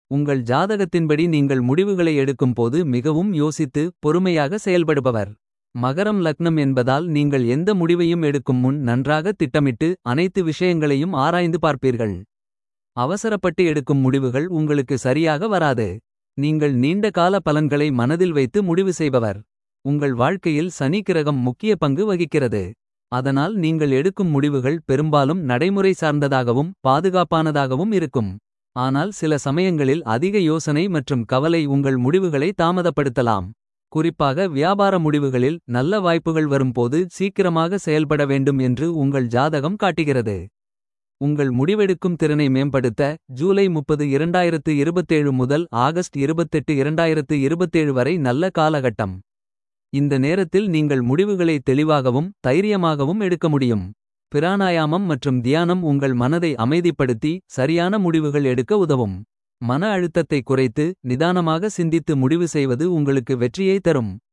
உங்கள் ஜாதகத்தின்படி நீங்கள் முடிவுகளை எடுக்கும்போது மிகவும் யோசித்து பொறுமையாக செயல்படுபவர். மகரம் லக்னம் என்பதால் நீங்கள் எந்த முடிவையும் எடுக்கும் முன் நன்றாக திட்டமிட்டு அனைத்து விஷயங்களையும் ஆராய்ந்து பார்ப்பீர்கள். அவசரப்பட்டு எடுக்கும் முடிவுகள் உங்களுக்கு சரியாக வராது. நீங்கள் நீண்ட கால பலன்களை மனதில் வைத்து முடிவு செய்பவர். உங்கள் வாழ்க்கையில் சனி கிரகம் முக்கிய பங்கு வகிக்கிறது. அதனால் நீங்கள் எடுக்கும் முடிவுகள் பெரும்பாலும் நடைமுறை சார்ந்ததாகவும் பாதுகாப்பானதாகவும் இருக்கும். ஆனால் சில சமயங்களில் அதிக யோசனை மற்றும் கவலை உங்கள் முடிவுகளை தாமதப்படுத்தலாம். குறிப்பாக வியாபார முடிவுகளில் நல்ல வாய்ப்புகள் வரும்போது சீக்கிரமாக செயல்பட வேண்டும் என்று உங்கள் ஜாதகம் காட்டுகிறது. உங்கள் முடிவெடுக்கும் திறனை மேம்படுத்த ஜூலை 30 2027 முதல் ஆகஸ்ட் 28 2027 வரை நல்ல காலகட்டம். இந்த நேரத்தில் நீங்கள் முடிவுகளை தெளிவாகவும் தைரியமாகவும் எடுக்க முடியும். பிராணாயாமம் மற்றும் தியானம் உங்கள் மனதை அமைதிப்படுத்தி சரியான முடிவுகள் எடுக்க உதவும். மன அழுத்தத்தை குறைத்து நிதானமாக சிந்தித்து முடிவு செய்வது உங்களுக்கு வெற்றியை தரும்.